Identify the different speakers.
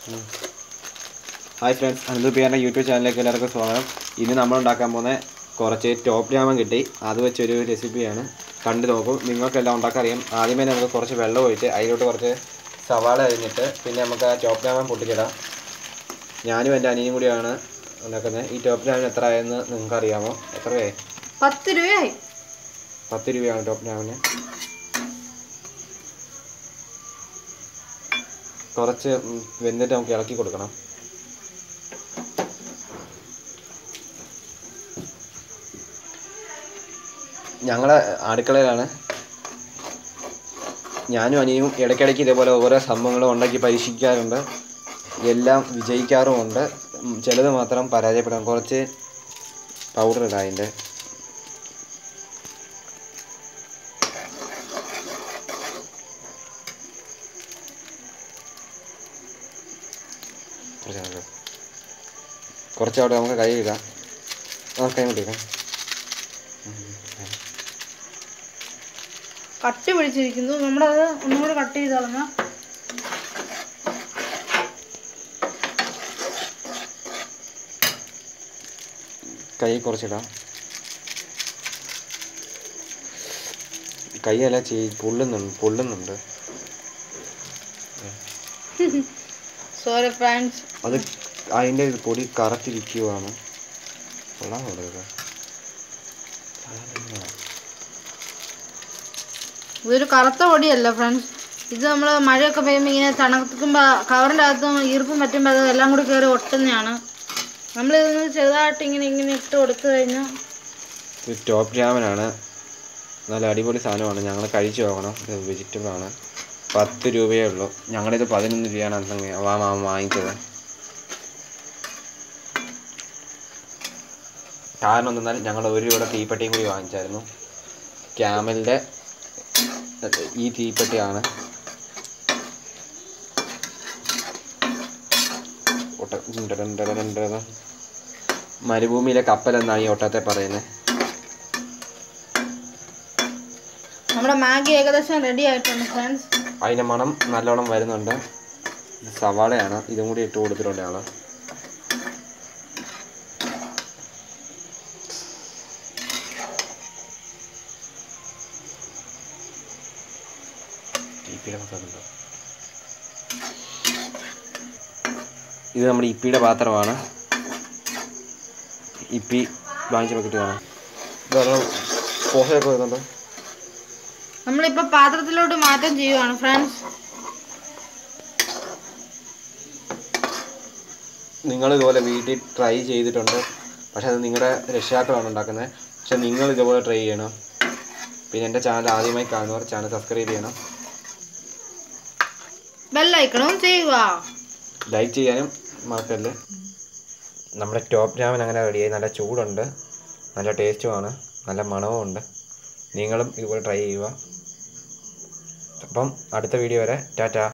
Speaker 1: Hi friends Ananth പിയാൻ്റെ YouTube ചാനലിലേക്ക് എല്ലാവർക്കും സ്വാഗതം ഇന്ന് നമ്മൾ ഉണ്ടാക്കാൻ പോകുന്ന കുറച്ച് ടോപ്പ് ജാമൻ കിട്ടി അത് വെച്ചൊരു റെസിപ്പിയാണ് കണ്ടു നോക്കും നിങ്ങൾക്കെല്ലാം ഉണ്ടാക്കാൻ അറിയാം ആദ്യമേ നമുക്ക് കുറച്ച് വെള്ളം ഒഴിച്ച് അതിലോട്ട് കുറച്ച് സവാള അരിഞ്ഞിട്ട് പിന്നെ നമുക്ക് ആ ടോപ്പ് ജാമൻ പൊട്ടിച്ചിടാം ഞാനും എൻ്റെ അനിയനും കൂടിയാണ് ഉണ്ടാക്കുന്നത് ഈ ടോപ്പ് ജാമൻ എത്ര ആയെന്ന് നിങ്ങൾക്ക് അറിയാമോ എത്ര രൂപയായി
Speaker 2: പത്ത് രൂപയായി
Speaker 1: പത്ത് രൂപയാണ് ടോപ്പ് ജാമിന് കുറച്ച് ഉം, വെന്തിട്ട് നമുക്ക് ഇളക്കി കൊടുക്കണം ഞങ്ങൾ അടുക്കളയിലാണ് ഞാനും അനിയും ഇടയ്ക്കിടയ്ക്ക് ഇതേപോലെ ഓരോ സംഭവങ്ങളും ഉണ്ടാക്കി പരീക്ഷിക്കാറുണ്ട് എല്ലാം വിജയിക്കാറുമുണ്ട് ഉം, ചിലത് മാത്രം പരാജയപ്പെടാം കുറച്ച് പൗഡർ ഇടാം അതിൻ്റെ കുറച്ച് കുറച്ച് അവിടെ നമുക്ക് കൈ ഇടാം ആ കൈ കൊണ്ടിരിക്കാം
Speaker 2: കട്ടി പിടിച്ചിരിക്കുന്നു നമ്മളത് ഒന്നുകൂടി കട്ട് ചെയ്ത് കളഞ്ഞാൽ
Speaker 1: കൈ കുറച്ചിടാം കൈയല്ല ചെയ് പൊള്ളുന്നുണ്ട് പൊള്ളുന്നുണ്ട്
Speaker 2: സോറി ഫ്രണ്ട്സ്
Speaker 1: അത് അതിൻ്റെ പൊടി കറക്റ്റിരിക്കുവാണ് കൊള്ളാൻ കൊടുക്കുക
Speaker 2: ഇതൊരു കറുത്ത പൊടിയല്ല ഫ്രണ്ട്സ് ഇത് നമ്മൾ മഴയൊക്കെ പെയ്യുമ്പോൾ ഇങ്ങനെ തണുക്കുമ്പോൾ കവറിൻ്റെ അകത്തും ഈർപ്പം പറ്റുമ്പോൾ അത് എല്ലാം കൂടി കയറി ഒട്ടുന്നതാണ് നമ്മളിതൊന്ന് ചെറുതായിട്ട് ഇങ്ങനെ ഇങ്ങനെ ഇട്ട് കൊടുത്തു കഴിഞ്ഞാൽ
Speaker 1: ഇത് ടോപ്പ് ജാമനാണ് നല്ല അടിപൊളി സാധനമാണ് ഞങ്ങൾ കഴിച്ചു നോക്കണം ഇത് വെജിറ്റബിൾ ആണ് പത്ത് രൂപയേ ഉള്ളൂ ഞങ്ങളിത് പതിനൊന്ന് രൂപയാണ് അന്ന് വാ മാമ വാങ്ങിച്ചത് കാരണം എന്തെന്നാൽ ഞങ്ങൾ ഒരു രൂപയുടെ തീപ്പെട്ടിയും കൂടി വാങ്ങിച്ചായിരുന്നു ക്യാമലിൻ്റെ ഈ തീപ്പെട്ടിയാണ് ഒട്ട ഡഡൻ ഡഡൻ ഡഡൻ. മരുഭൂമിയിലെ കപ്പൽ എന്നാണ് ഈ ഒട്ടത്തെ പറയുന്നത്
Speaker 2: നമ്മുടെ മാഗി ഏകദേശം റെഡി ആയിട്ടുണ്ട് ഫ്രണ്ട്സ്
Speaker 1: അതിൻ്റെ മണം നല്ലോണം വരുന്നുണ്ട് ഇത് സവാളയാണ് ഇതും കൂടി ഇട്ട് കൊടുത്തിട്ടുണ്ട് ഞങ്ങൾ ഇത് നമ്മുടെ ഇപ്പിയുടെ പാത്രമാണ് ഇപ്പി വാങ്ങിച്ച കിട്ടിയതാണ് ഇതാണ് പോഹയൊക്കെ വരുന്നുണ്ട്
Speaker 2: നമ്മളിപ്പോൾ പാത്രത്തിലോട്ട് മാറ്റം ചെയ്യുവാണ് ഫ്രണ്ട്സ്
Speaker 1: നിങ്ങൾ ഇതുപോലെ വീട്ടിൽ ട്രൈ ചെയ്തിട്ടുണ്ട് പക്ഷെ അത് നിങ്ങളുടെ രക്ഷിതാക്കളാണ് ഉണ്ടാക്കുന്നത് പക്ഷെ നിങ്ങൾ ഇതുപോലെ ട്രൈ ചെയ്യണം പിന്നെ എൻ്റെ ചാനൽ ആദ്യമായി കാണുന്നവർ ചാനൽ സബ്സ്ക്രൈബ് ചെയ്യണം
Speaker 2: ബെല്ലൈക്കണവും ചെയ്യുക
Speaker 1: ലൈക്ക് ചെയ്യാനും മറക്കല്ലേ നമ്മുടെ ടോപ്പ് ജാമൻ അങ്ങനെ റെഡിയായി നല്ല ചൂടുണ്ട് നല്ല ടേസ്റ്റുമാണ് നല്ല മണവും ഉണ്ട് നിങ്ങളും ഇതുപോലെ ട്രൈ ചെയ്യുക അപ്പം അടുത്ത വീഡിയോ വരെ ടാറ്റാ